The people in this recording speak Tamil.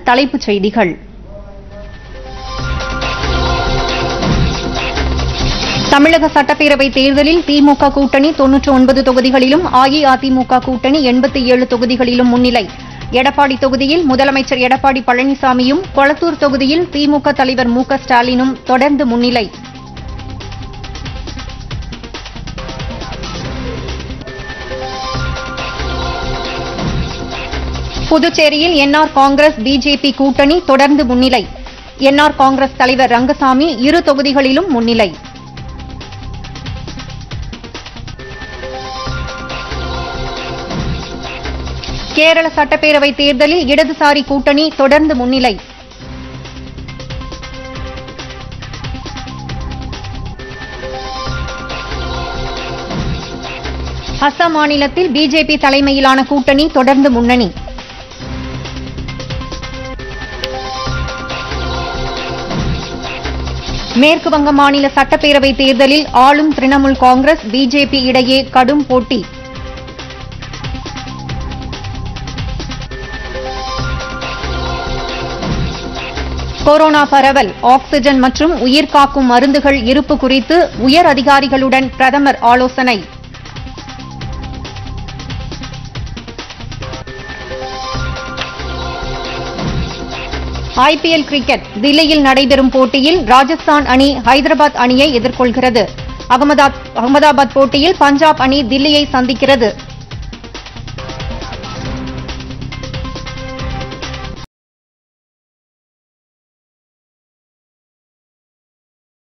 தலைப்புச் செய்திகள் தமிழக சட்டப்பேரவை தேர்தலில் திமுக கூட்டணி தொன்னூற்று ஒன்பது தொகுதிகளிலும் அஇஅதிமுக கூட்டணி எண்பத்தி ஏழு தொகுதிகளிலும் முன்னிலை எடப்பாடி தொகுதியில் முதலமைச்சர் எடப்பாடி பழனிசாமியும் கொளத்தூர் தொகுதியில் திமுக தலைவர் மு க ஸ்டாலினும் தொடர்ந்து முன்னிலை புதுச்சேரியில் என்ஆர் காங்கிரஸ் பிஜேபி கூட்டணி தொடர்ந்து முன்னிலை என்ஆர் காங்கிரஸ் தலைவர் ரங்கசாமி இரு தொகுதிகளிலும் முன்னிலை கேரள சட்டப்பேரவை தேர்தலில் இடதுசாரி கூட்டணி தொடர்ந்து முன்னிலை அசாம் மாநிலத்தில் பிஜேபி தலைமையிலான கூட்டணி தொடர்ந்து முன்னணி மேற்கு வங்க மாநில சட்டப்பேரவை தேர்தலில் ஆளும் திரிணாமுல் காங்கிரஸ் பிஜேபி இடையே கடும் போட்டி கொரோனா பரவல் ஆக்ஸிஜன் மற்றும் உயிர்காக்கும் மருந்துகள் இருப்பு குறித்து உயர் அதிகாரிகளுடன் பிரதமர் ஆலோசனை ஐபிஎல் கிரிக்கெட் தில்லியில் நடைபெறும் போட்டியில் ராஜஸ்தான் அணி ஹைதராபாத் அணியை எதிர்கொள்கிறது அகமதாபாத் போட்டியில் பஞ்சாப் அணி தில்லியை சந்திக்கிறது